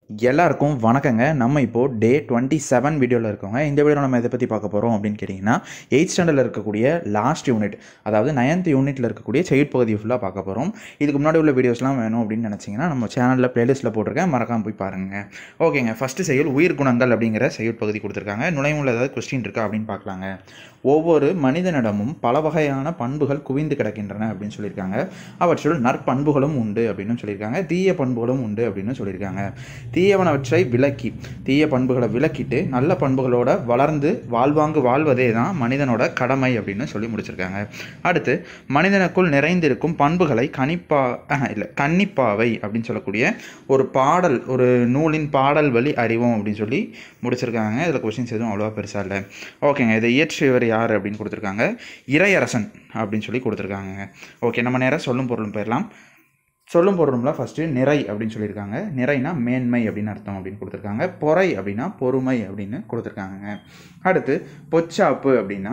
எல்லாருக்கும் வணக்கங்க நம்ம இப்போது டே டுவெண்ட்டி செவன் வீடியோவில் இருக்கோங்க இந்த வீடியோ நம்ம எதை பற்றி பார்க்க போகிறோம் அப்படின்னு கேட்டிங்கன்னா எயிட் ஸ்டாண்டர்டில் இருக்கக்கூடிய லாஸ்ட் யூனிட் அதாவது நைன்த் யூனிட்டில் இருக்கக்கூடிய செயற் பகுதி ஃபுல்லாக பார்க்க போகிறோம் இதுக்கு முன்னாடி உள்ள வீடியோஸ்லாம் வேணும் அப்படின்னு நினச்சிங்கன்னா நம்ம சேனலில் பிளேலிஸ்ட்டில் போட்டிருக்கேன் மறக்காம போய் பாருங்கள் ஓகேங்க ஃபஸ்ட்டு செயல் உயிர் குணங்கள் அப்படிங்கிற செயற் பகுதி கொடுத்துருக்காங்க நுழைவுல ஏதாவது கொஸ்டின் இருக்கா அப்படின்னு பார்க்கலாங்க ஒவ்வொரு மனிதனிடமும் பல வகையான பண்புகள் குவிந்து கிடக்கின்றன அப்படின்னு சொல்லியிருக்காங்க அவற்றுள் நற்பண்புகளும் உண்டு அப்படின்னு சொல்லியிருக்காங்க தீய பண்புகளும் உண்டு அப்படின்னு சொல்லியிருக்காங்க தீயவனவற்றை விலக்கி தீய பண்புகளை விலக்கிட்டு நல்ல பண்புகளோட வளர்ந்து வாழ்வாங்கு வாழ்வதே தான் மனிதனோட கடமை அப்படின்னு சொல்லி முடிச்சிருக்காங்க அடுத்து மனிதனுக்குள் நிறைந்திருக்கும் பண்புகளை கணிப்பா இல்லை கன்னிப்பாவை அப்படின்னு சொல்லக்கூடிய ஒரு பாடல் ஒரு நூலின் பாடல் வழி அறிவோம் அப்படின்னு சொல்லி முடிச்சிருக்காங்க இதில் கொஸ்டின்ஸ் எதுவும் அவ்வளோவா பெருசாக இல்லை ஓகேங்க இதை இயற்றியவர் யார் அப்படின்னு கொடுத்துருக்காங்க இறையரசன் அப்படின்னு சொல்லி கொடுத்துருக்காங்க ஓகே நம்ம நேராக சொல்லும் பொருளும் போயிடலாம் சொல்லும் பொருளும்ல ஃபஸ்ட்டு நிறை அப்படின்னு சொல்லியிருக்காங்க நிறைனா மேன்மை அப்படின்னு அர்த்தம் அப்படின்னு கொடுத்துருக்காங்க பொறை அப்படின்னா பொறுமை அப்படின்னு கொடுத்துருக்காங்க அடுத்து பொச்சாப்பு அப்படின்னா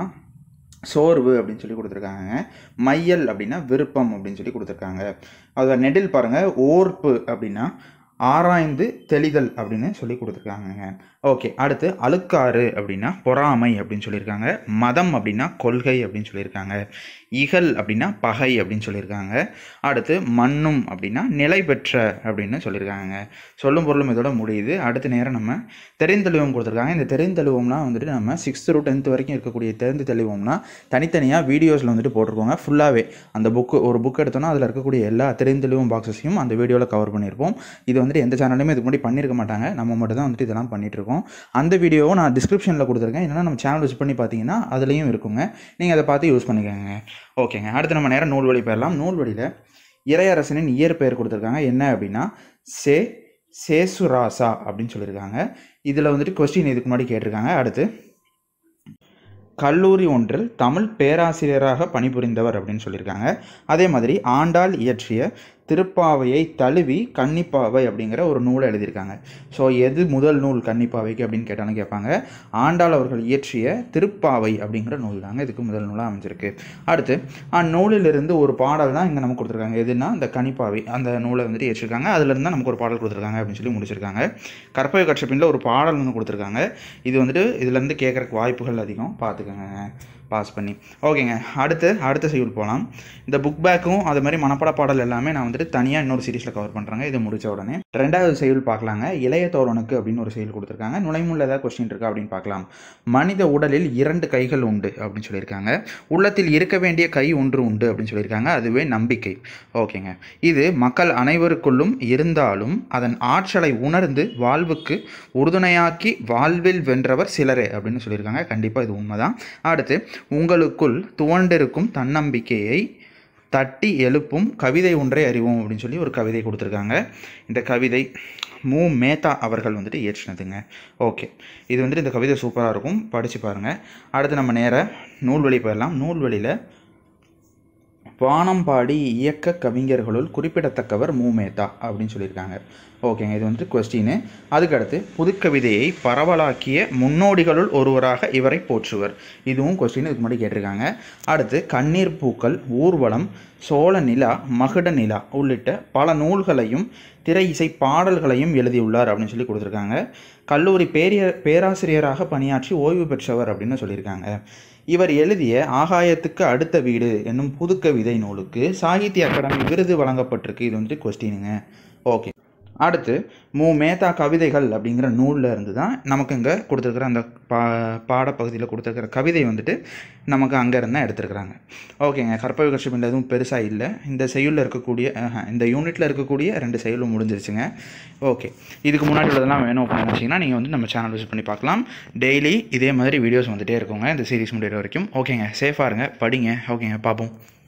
சோர்வு அப்படின்னு சொல்லி கொடுத்துருக்காங்க மையல் அப்படின்னா விருப்பம் அப்படின்னு சொல்லி கொடுத்துருக்காங்க அது நெடில் பாருங்கள் ஓர்ப்பு அப்படின்னா ஆராய்ந்து தெளிதல் அப்படின்னு சொல்லி கொடுத்துருக்காங்க ஓகே அடுத்து அழுக்காறு அப்படின்னா பொறாமை அப்படின்னு சொல்லியிருக்காங்க மதம் அப்படின்னா கொள்கை அப்படின்னு சொல்லியிருக்காங்க இகல் அப்படின்னா பகை அப்படின்னு சொல்லியிருக்காங்க அடுத்து மண்ணும் அப்படின்னா நிலை பெற்ற அப்படின்னு சொல்லியிருக்காங்க சொல்லும் பொருளும் இதோட முடியுது அடுத்த நேரம் நம்ம தெரிந்தெளிவம் கொடுத்துருக்காங்க இந்த தெரிந்தெளிவம்லாம் வந்துட்டு நம்ம சிக்ஸ்த் டு டென்த் வரைக்கும் இருக்கக்கூடிய தெரிந்து தெளிவம்னா தனித்தனியாக வீடியோஸில் வந்துட்டு போட்டிருக்கோங்க ஃபுல்லாகவே அந்த புக்கு ஒரு புக் எடுத்தோன்னா அதில் இருக்கக்கூடிய எல்லா தெரிந்தெளிவும் பாக்ஸஸையும் அந்த வீடியோவில் கவர் பண்ணியிருப்போம் இது வந்துட்டு எந்த சேனல்லையுமே இதுக்கு முன்னாடி பண்ணியிருக்க மாட்டாங்க நம்ம மட்டும் தான் வந்துட்டு இதெல்லாம் பண்ணிட்டு இருக்கோம் அந்த வீடியோவும் நான் டிஸ்கிரிப்ஷனில் கொடுத்துருக்கேன் இல்லைனா நம்ம சேனல் யூஸ் பண்ணி பார்த்தீங்கன்னா அதுலேயும் இருக்குங்க நீங்கள் அதை பார்த்து யூஸ் பண்ணிக்கோங்க ஓகேங்க அடுத்து நம்ம நேரம் நூல்வழி போயிடலாம் நூல்வழியில் இறையரசனின் இயற்பெயர் கொடுத்துருக்காங்க என்ன அப்படின்னா சே சேசுராசா அப்படின்னு சொல்லியிருக்காங்க இதில் வந்துட்டு கொஸ்டின் இதுக்கு முன்னாடி கேட்டிருக்காங்க அடுத்து கல்லூரி ஒன்றில் தமிழ் பேராசிரியராக பணிபுரிந்தவர் அப்படின்னு சொல்லியிருக்காங்க அதே மாதிரி ஆண்டாள் இயற்றிய திருப்பாவையை தழுவி கன்னிப்பாவை அப்படிங்கிற ஒரு நூலை எழுதியிருக்காங்க ஸோ எது முதல் நூல் கன்னிப்பாவைக்கு அப்படின்னு கேட்டாலும் கேட்பாங்க ஆண்டாள் அவர்கள் இயற்றிய திருப்பாவை அப்படிங்கிற நூல் தாங்க இதுக்கு முதல் நூலாக அமைஞ்சிருக்கு அடுத்து அந்நூலிலிருந்து ஒரு பாடல் தான் இங்கே நமக்கு கொடுத்துருக்காங்க எதுனா இந்த கன்னிப்பாவை அந்த நூலை வந்துட்டு இயற்றிருக்காங்க அதுலேருந்து தான் நமக்கு ஒரு பாடல் கொடுத்துருக்காங்க அப்படின்னு சொல்லி முடிச்சிருக்காங்க கற்பக கட்சப்பின்ல ஒரு பாடல் ஒன்று கொடுத்துருக்காங்க இது வந்துட்டு இதுலேருந்து கேட்குறக்கு வாய்ப்புகள் அதிகம் பார்த்துக்கோங்க பாஸ் பண்ணி ஓகேங்க அடுத்து அடுத்த செய்யுள் போகலாம் இந்த புக் பேக்கும் அது மாதிரி மனப்பட பாடல் எல்லாமே நான் வந்துட்டு தனியாக இன்னொரு சீரிஸில் கவர் பண்ணுறேங்க இது முடிச்ச உடனே ரெண்டாவது செய்யுள் பார்க்கலாங்க இளைய தோழனுக்கு அப்படின்னு ஒரு செய்யுள் கொடுத்துருக்காங்க நுழைமுள்ள ஏதாவது கொஸ்டின் இருக்கா அப்படின்னு பார்க்கலாம் மனித உடலில் இரண்டு கைகள் உண்டு அப்படின்னு சொல்லியிருக்காங்க உள்ளத்தில் இருக்க வேண்டிய கை ஒன்று உண்டு அப்படின்னு சொல்லியிருக்காங்க அதுவே நம்பிக்கை ஓகேங்க இது மக்கள் அனைவருக்குள்ளும் இருந்தாலும் அதன் ஆற்றலை உணர்ந்து வாழ்வுக்கு உறுதுணையாக்கி வாழ்வில் வென்றவர் சிலரே அப்படின்னு சொல்லியிருக்காங்க கண்டிப்பாக இது உண்மைதான் அடுத்து உங்களுக்குள் துவண்டிருக்கும் தன்னம்பிக்கையை தட்டி எழுப்பும் கவிதை ஒன்றை அறிவோம் அப்படின்னு சொல்லி ஒரு கவிதை கொடுத்துருக்காங்க இந்த கவிதை மு மேத்தா அவர்கள் வந்துட்டு இயற்றினதுங்க ஓகே இது வந்துட்டு இந்த கவிதை சூப்பராக இருக்கும் படித்து பாருங்கள் அடுத்து நம்ம நேர நூல்வழி போயிடலாம் நூல்வழியில் வானம்பாடி இயக்க கவிஞர்களுள் குறிப்பிடத்தக்கவர் மூமேத்தா அப்படின்னு சொல்லியிருக்காங்க ஓகேங்க இது வந்துட்டு கொஸ்டின் அதுக்கடுத்து புதுக்கவிதையை பரவலாக்கிய முன்னோடிகளுள் ஒருவராக இவரை போற்றுவர் இதுவும் கொஸ்டின் இதுக்கு முன்னாடி கேட்டிருக்காங்க அடுத்து கண்ணீர் பூக்கள் ஊர்வலம் சோழ நிலா மகுட நிலா உள்ளிட்ட பல நூல்களையும் திரை இசை பாடல்களையும் எழுதியுள்ளார் அப்படின்னு சொல்லி கொடுத்துருக்காங்க கல்லூரி பேரிய பேராசிரியராக பணியாற்றி ஓய்வு பெற்றவர் அப்படின்னு சொல்லியிருக்காங்க இவர் எழுதிய ஆகாயத்துக்கு அடுத்த வீடு என்னும் புதுக்கவிதை நூலுக்கு சாகித்ய அகாடமி விருது வழங்கப்பட்டிருக்கு இது வந்துட்டு கொஸ்டினுங்க ஓகே அடுத்து மு மேத்தா கவிதைகள் அப்படிங்கிற நூலில் இருந்து தான் நமக்கு இங்கே கொடுத்துருக்குற அந்த பா பாடப்பகுதியில் கொடுத்துருக்கிற கவிதை வந்துட்டு நமக்கு அங்கே இருந்து தான் எடுத்துருக்குறாங்க ஓகேங்க கற்பக கட்சிப்பில் எதுவும் பெருசாக இல்லை இந்த செயலில் இருக்கக்கூடிய இந்த யூனிட்டில் இருக்கக்கூடிய ரெண்டு செயலும் முடிஞ்சிருச்சுங்க ஓகே இதுக்கு முன்னாடி உள்ளதெல்லாம் வேணும் அப்படின்னு நினச்சிங்கன்னா நீங்கள் வந்து நம்ம சேனல் யூஸ் பண்ணி பார்க்கலாம் டெய்லி இதே மாதிரி வீடியோஸ் வந்துகிட்டே இருக்குங்க இந்த சீரிஸ் முடிகிற வரைக்கும் ஓகேங்க சேஃபாக இருங்க படிங்க ஓகேங்க பார்ப்போம்